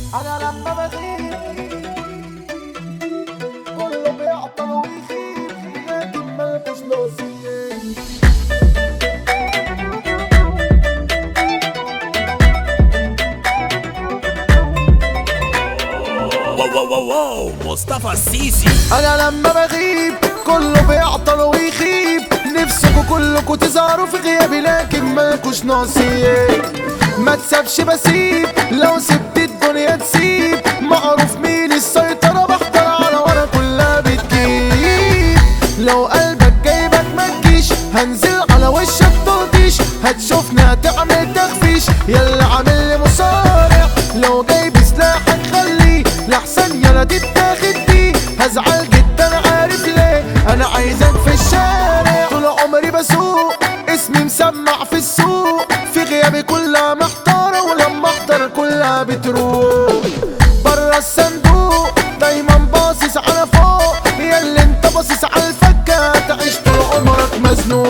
انا لما بغيب كله بيعطل ويخيب لكن ملكوش نصيب واو واو واو واو مصطفى السيسي انا لما بغيب كله بيعطل ويخيب نفسكوا كلكوا تظهروا في غيابي لكن مالكوش نصيب ما تسابش بسيب لو سبت الدنيا تسيب معروف مين السيطرة بحضر على ورا كلها بتجيب لو قلبك جايبك ما تجيش هنزل على وشك تلطيش هتشوفني هتعمل تخفيش يلا عامل لي مصارع لو جايب سلاحك خليه لحسن يلا دي بتاخد دي هزعل جدا عارف ليه انا عايزك في الشارع طول عمري بسوق اسمي مسمع في السوق في غيابي كلها محتارة ولما احضر كلها بتروح برا الصندوق دايما باصص على فوق يا اللي انت باصص على الفكة تعيش طول عمرك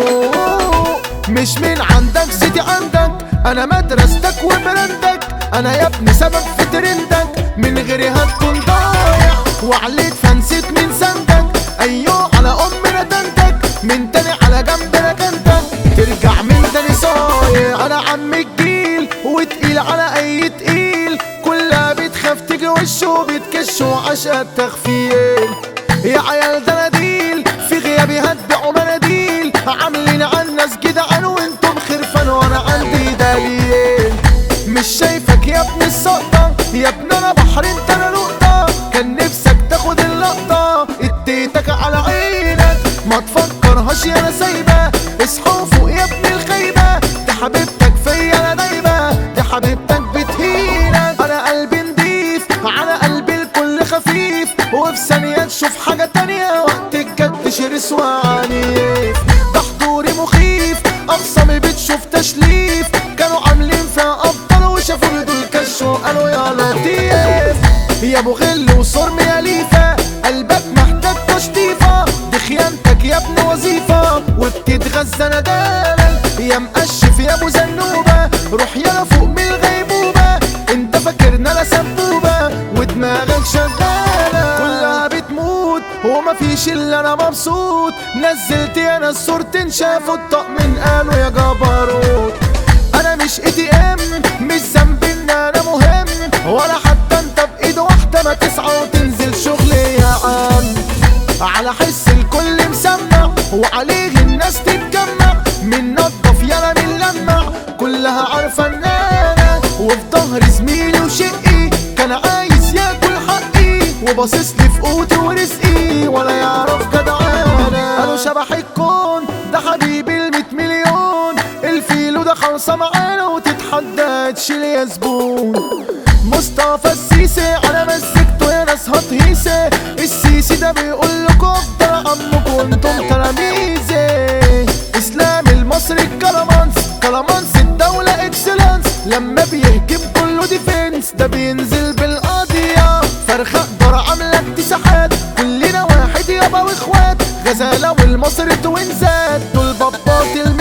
مزنوق مش من عندك سيدي عندك انا مدرستك وبراندك انا يا ابني سبب في ترندك من غيري هتكون ضايع وعليت فنسيت من سندك ايوه على ام ندندك من تاني على جنب ركنتك ترجع من تاني صايع انا عم الجيل وتقيل على اي تقيل كلها بتخاف تيجي وشه بتكش وعشقة تخفيل يا عيال دناديل في غيابي هتبيعوا مناديل عاملين على الناس جدعان وانتم خرفان وانا عندي دليل مش شايفك يا ابن السقطة يا ابن انا بحر انت انا نقطة كان نفسك تاخد اللقطة اديتك على عينك ما تفكرهاش يا انا سايبة اصحى فوق يا ابن الخيبة دي حبيبتك فيا انا دايبة دي حبيبتك بتهينك انا قلبي نضيف على قلبي الكل خفيف وفي ثانية تشوف حاجة تانية وقت الجد شرس وعنيف ده حضوري مخيف اقسامي بتشوف تشليف كانوا عاملين فيها ابطال وشافوا دول كشوا قالوا يا لطيف يا ابو غل وصرم يا ليفا قلبك محتاج تشطيفة دي خيانتك يا ابن وظيفة وبتتغذى ندالك يا مقشف يا ابو زنوبة روح يلا فوق من الغيبوبة انت فاكرنا لا سبوبة ودماغك شغالة كلها بتموت ومفيش الا انا مبسوط نزلت انا الصورتين شافوا الطقم قالوا يا جبروت انا مش اي تي ام مش ذنبي ان انا مهم ولا حتى انت بايد واحده ما تسعى وتنزل شغل يا عم على حس الكل مسمع وعليه الناس تتجمع من نضف يلا من لمع كلها عارفه ان انا وفي ظهر زميلي وشقي كان عايز ياكل حقي وباصص لي في قوتي ورزقي ولا يعرف جدعانه قالوا شبح الكون ده حبيبي الميت مليون الفيلو ده خالصه معانا وتتحدى تشيل يا زبون مصطفى السيسي على مسكته يا ناس هتهيسي السيسي ده بيقول لكم افضل عمكم وانتم تلاميذي اسلام المصري الكلامانس كلامانس الدولة اكسلانس لما بيهجم كله ديفنس ده بينزل بالقضية فرخة اقدر عاملة اكتساحات كلنا واحد يابا واخوات غزالة والمصري توينزات دول بابات الم